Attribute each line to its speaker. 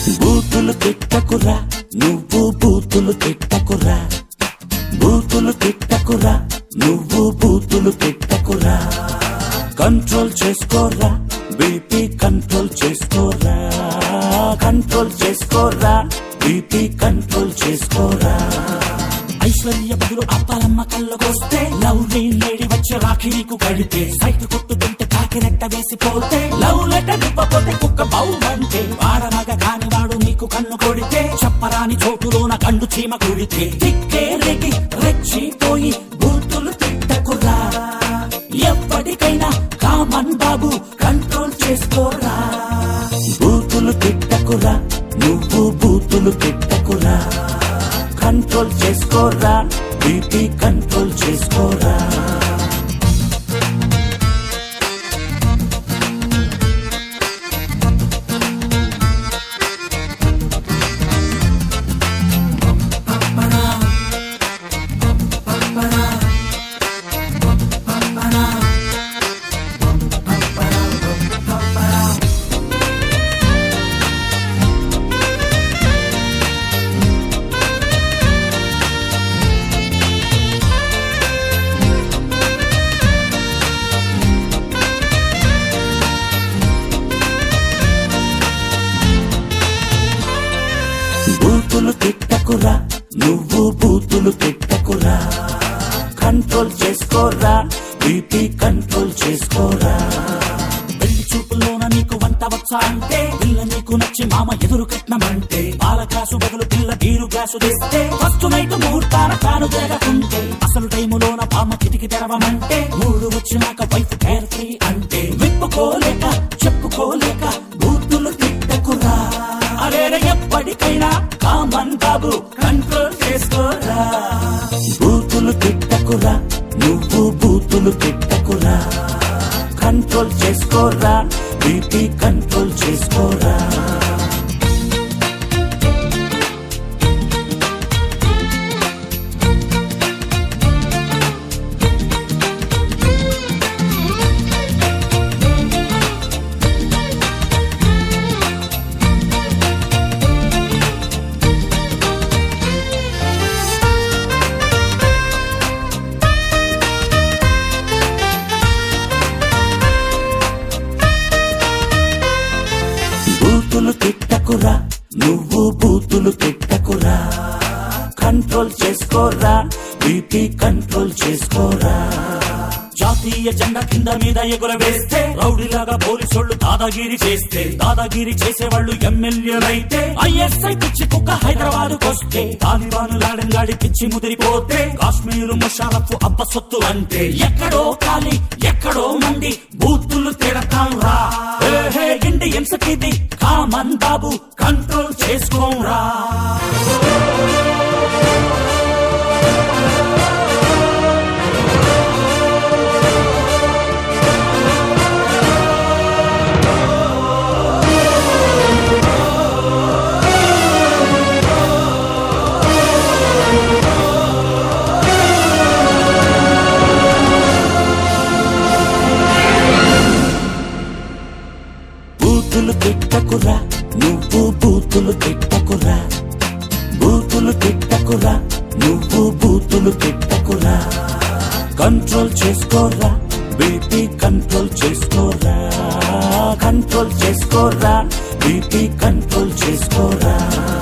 Speaker 1: బూతులు తిట్టకురా నువ్వు బూతులు తిట్టకురా బూతులు తిట్టకురా నువ్వు బూతులు తిట్టకురా కంట్రోల్ చేసుకోరా బీపీ కంట్రోల్ చేసుకోరా కంట్రోల్ చేసుకోరా బీపీ కంట్రోల్ చేసుకోరా ఐశ్వర్య బదులు అప్పాలమ్మ కళ్ళకొస్తే లవ్ లేడి వచ్చే రాఖీ నీకు కడితే సైట్ కొట్టుకుంటే కాకిరెట్ట వేసిపోతే లవ్ లెటర్ ఇవ్వకపోతే కుక్క బౌమంటే వాడనగ కాని వాడు నీకు కన్ను కొడితే చెప్పరాని చోటులోన కండు చీమ కొడితే తిక్కే రేగి రెచ్చిపోయి బూతులు తిట్టకురా ఎప్పటికైనా కామన్ బాబు కంట్రోల్ చేసుకోరా బూతులు తిట్టకురా నువ్వు బూతులు తిట్టకురా కంట్రోల్ చేసుకోరా బీపీ కంట్రోల్ చేసుకోరా బూతులు తిట్టకురా నువ్వు బూతులు తిట్టకురా కంట్రోల్ చేసుకోరా బీపీ కంట్రోల్ చేసుకోరా పెళ్లి చూపులోన నీకు వంట వచ్చా అంటే పిల్ల నీకు నచ్చి మామ ఎదురు కట్నమంటే పాల గ్లాసు బదులు పిల్ల బీరు గ్లాసు తెస్తే ఫస్ట్ నైట్ ముహూర్తాన కాను జరగకుంటే అసలు టైములోన పామ కిటికి తెరవమంటే మూడు వచ్చినాక వైఫ్ కేర్ ఫ్రీ అంటే విప్పుకోలేక చెప్పుకోలేక బూతులు తిట్టకురా అరేరే ఎప్పటికైనా కామన్ బాబు కంట్రోల్ చేసుకోరా బూతులు తిట్టకురా నువ్వు బూతులు తిట్టకురా కంట్రోల్ చేసుకోరా బీపీ కంట్రోల్ చేసుకోరా బూతులు తిట్టకురా నువ్వు బూతులు తిట్టకురా కంట్రోల్ చేసుకోరా బీపీ కంట్రోల్ చేసుకోరా జాతీయ జెండా కింద మీద ఎగురవేస్తే రౌడీలాగా పోలీసోళ్ళు దాదాగిరి చేస్తే దాదాగిరి చేసేవాళ్ళు ఎమ్మెల్యేలైతే ఐఎస్ఐ పిచ్చి కుక్క హైదరాబాద్ వస్తే తాలిబాను లాడన్ గాడి పిచ్చి ముదిరిపోతే కాశ్మీరు ముషారఫ్ అబ్బ సొత్తు అంటే ఎక్కడో కాలి ఎక్కడో మండి బూతులు తిడతాం రా ఏ హే ఇండియన్స్ కిది కామన్ బాబు కంట్రోల్ చేసుకోరా బూతులు తిట్టకురా నువ్వు బూతులు తిట్టకురా బూతులు తిట్టకురా నువ్వు బూతులు తిట్టకురా కంట్రోల్ చేసుకోరా బీపీ కంట్రోల్ చేసుకోరా కంట్రోల్ చేసుకోరా బీపీ కంట్రోల్ చేసుకోరా